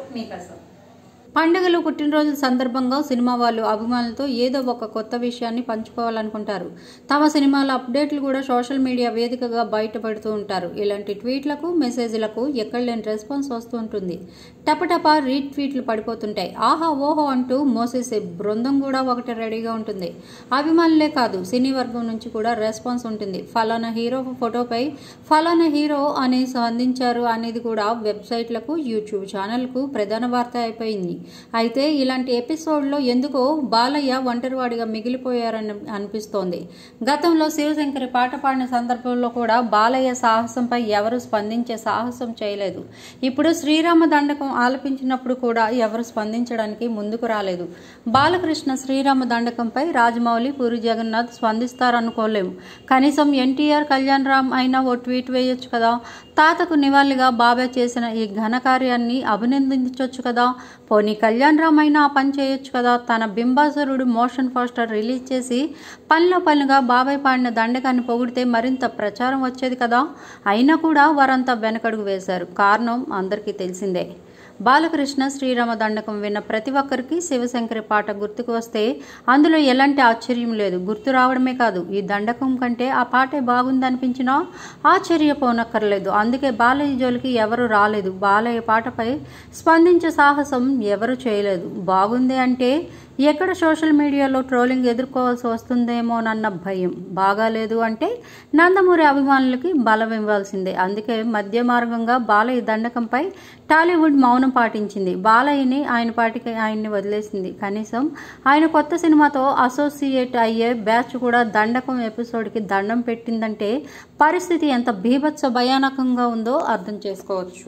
మీకోసం పండుగలు పుట్టినరోజుల సందర్భంగా సినిమా వాళ్ళు అభిమానులతో ఏదో ఒక కొత్త విషయాన్ని పంచుకోవాలనుకుంటారు తమ సినిమాల అప్డేట్లు కూడా సోషల్ మీడియా వేదికగా బయటపడుతూ ఉంటారు ఇలాంటి ట్వీట్లకు మెసేజ్లకు ఎక్కడ లేని రెస్పాన్స్ వస్తూ ఉంటుంది టపటపా రీట్ ట్వీట్లు పడిపోతుంటాయి ఆహా ఓహో అంటూ మోసేసే బృందం కూడా ఒకటి రెడీగా ఉంటుంది అభిమానులే కాదు సినీ వర్గం నుంచి కూడా రెస్పాన్స్ ఉంటుంది ఫలానా హీరో ఫోటోపై ఫలానా హీరో అని స్పందించారు అనేది కూడా వెబ్సైట్లకు యూట్యూబ్ ఛానల్కు ప్రధాన వార్త అయిపోయింది అయితే ఇలాంటి ఎపిసోడ్లో ఎందుకో బాలయ్య ఒంటరివాడిగా మిగిలిపోయారని అనిపిస్తోంది గతంలో శివశంకరి పాట పాడిన సందర్భంలో కూడా బాలయ్య సాహసంపై ఎవరు స్పందించే సాహసం చేయలేదు ఇప్పుడు శ్రీరామ దండకం ఆలపించినప్పుడు కూడా ఎవరు స్పందించడానికి ముందుకు రాలేదు బాలకృష్ణ శ్రీరామ దండకంపై రాజమౌళి పూరి జగన్నాథ్ స్పందిస్తారనుకోలేము కనీసం ఎన్టీఆర్ కళ్యాణ్ రామ్ అయినా ఓ ట్వీట్ వేయొచ్చు కదా తాతకు నివాళిగా బాబాయ్ చేసిన ఈ ఘనకార్యాన్ని అభినందించవచ్చు కదా పోనీ కళ్యాణ్ రామ్ అయినా ఆ పని చేయొచ్చు కదా తన బింబాసురుడు మోషన్ పోస్టర్ రిలీజ్ చేసి పనిలో పనిగా బాబాయ్ పాడిన దండకాన్ని పొగిడితే మరింత ప్రచారం వచ్చేది కదా అయినా కూడా వారంతా వెనకడుగు వేశారు కారణం అందరికీ తెలిసిందే బాలకృష్ణ శ్రీరామ దండకం విన్న ప్రతి ఒక్కరికి శివశంకరి పాట గుర్తుకు వస్తే అందులో ఎలాంటి ఆశ్చర్యం లేదు గుర్తు రావడమే కాదు ఈ దండకం కంటే ఆ పాటే బాగుందనిపించినా ఆశ్చర్యపోనక్కర్లేదు అందుకే బాలయ్య జోలికి ఎవరు రాలేదు బాలయ్య పాటపై స్పందించే సాహసం ఎవరు చేయలేదు బాగుంది అంటే ఎక్కడ సోషల్ మీడియాలో ట్రోలింగ్ ఎదుర్కోవాల్సి వస్తుందేమోనన్న భయం బాగాలేదు అంటే నందమూరి అభిమానులకి బలం ఇవ్వాల్సిందే అందుకే మధ్య మార్గంగా బాలయ్య దండకంపై టాలీవుడ్ మౌనం పాటించింది బాలయ్యని ఆయన పాటికి ఆయన్ని వదిలేసింది కనీసం ఆయన కొత్త సినిమాతో అసోసియేట్ అయ్యే బ్యాచ్ కూడా దండకం ఎపిసోడ్కి దండం పెట్టిందంటే పరిస్థితి ఎంత బీభత్స భయానకంగా ఉందో అర్థం చేసుకోవచ్చు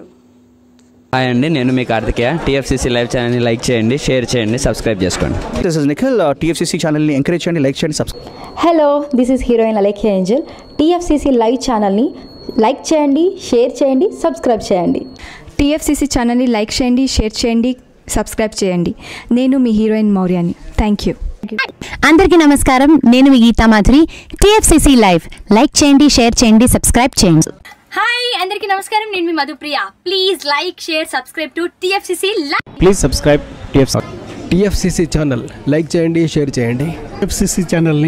హాయ్ అండి నేను మీ కార్తికేయ టీఎఫ్సీసీ లైవ్ ఛానల్ని లైక్ చేయండి షేర్ చేయండి సబ్స్క్రైబ్ చేసుకోండి దిస్ ఇస్ నిఖిల్ టీఎఫ్సీసీ ఛానల్ని ఎంకరేజ్ చేయండి లైక్ చేయండి subscribe hello this is heroine Alekhya Angel TFCC live ఛానల్ని లైక్ చేయండి షేర్ చేయండి సబ్స్క్రైబ్ చేయండి టీఎఫ్సీసీ ఛానల్ని లైక్ చేయండి షేర్ చేయండి సబ్స్క్రైబ్ చేయండి నేను మీ హీరోయిన్ మౌర్యాని థ్యాంక్ యూ అందరికీ నమస్కారం నేను మీ Geetha Madhuri TFCC live like చేయండి షేర్ చేయండి సబ్స్క్రైబ్ చేయండి హాయ్ అందరికీ నమస్కారం నేను మీ Madhupriya please like share subscribe to TFCC live please subscribe TFC TFCC channel like చేయండి షేర్ చేయండి ఎఫ్సిసి ఛానల్ని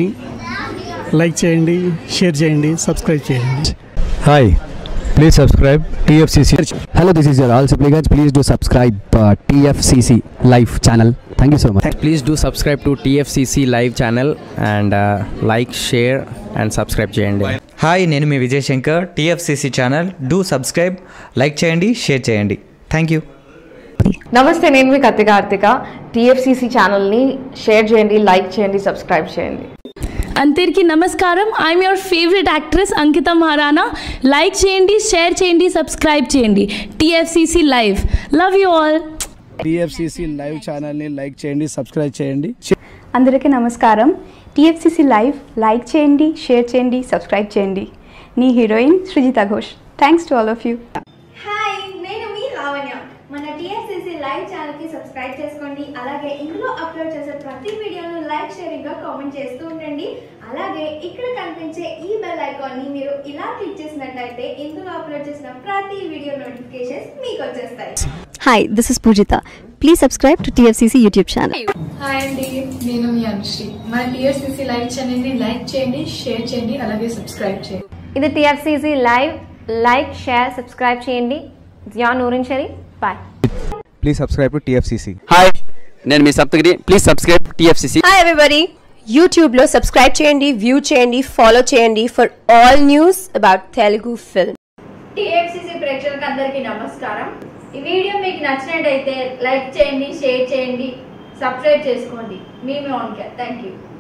లైక్ చేయండి షేర్ చేయండి సబ్స్క్రైబ్ చేయండి hi please subscribe TFCC hello this is యర్ ఆల్ Sipligunj please do subscribe TFCC live channel thank you so much please do subscribe to TFCC live channel and like share and subscribe చేయండి hi నేను మీ Vijay Shankar TFCC channel do subscribe like చేయండి share చేయండి thank you నమస్తే నేను మీ Kathi Karthika TFCC ఛానల్ని share చేయండి లైక్ చేయండి సబ్స్క్రైబ్ చేయండి అందరికీ నమస్కారం I'm your favourite actress Ankitha Maharana like చేయండి షేర్ చేయండి సబ్స్క్రైబ్ చేయండి TFCC live love you all TFCC live ఛానల్ని లైక్ చేయండి సబ్స్క్రైబ్ చేయండి అందరికీ నమస్కారం టీఎఫ్సీసీ లైవ్ లైక్ చేయండి షేర్ చేయండి సబ్స్క్రైబ్ చేయండి నీ heroine Srujitha Ghosh thanks to all of you hi నేను మీ లావణ్య మన టిఎస్సిసి లైవ్ ఛానల్ కి సబ్స్క్రైబ్ చేసుకోండి అలాగే ఇందులో అప్లోడ్ చేసే ప్రతి వీడియోను లైక్ షేరింగ్ గా కామెంట్ చేస్తూ ఉండండి అలాగే ఇక్కడ కనిపించే ఈ బెల్ ఐకాన్ ని మీరు ఇలా క్లిక్ చేసినట్లయితే ఇందులో అప్లోడ్ చేసిన ప్రతి వీడియో నోటిఫికేషన్స్ మీకు వచ్చేస్తాయి hi this is Poojitha please subscribe to TFCC YouTube channel hi అండి నేను మీ అనుశ్రీ మన టిఎస్సిసి లైవ్ ఛానల్ని లైక్ చేయండి షేర్ చేయండి అలాగే సబ్స్క్రైబ్ చేయండి ఇది TFCC live like share subscribe చేయండి జియా Noorin Shereef bye please subscribe to TFCC hi నేను మీ Saptagiri please subscribe TFCC hi everybody యూట్యూబ్లో సబ్స్క్రైబ్ చేయండి వ్యూ చేయండి ఫాలో చేయండి for all news about Telugu film TFCC ప్రేక్షకులకు అందరికీ నమస్కారం ఈ వీడియో మీకు నచ్చినట్టయితే లైక్ చేయండి షేర్ చేయండి సబ్స్క్రైబ్ చేసుకోండి మీ మీ ఓన్ కేర్ థ్యాంక్ యూ